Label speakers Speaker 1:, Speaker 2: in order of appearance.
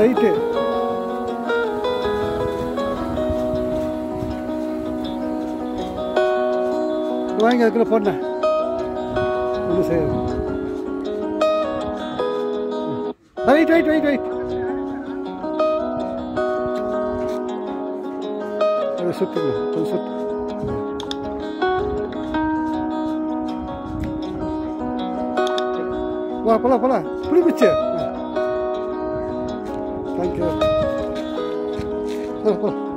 Speaker 1: right வாங்கி அதுக்குள்ள போட்டேன் ஒன்றும் செய்யாது ரைட் ரைட் ரைட் ரைட் அதை சுற்றுங்க கொஞ்சம் சுற்று வா போலாம் போலாம் புளிப்பிச்சு தேங்க்யூ போலாம் போலாம்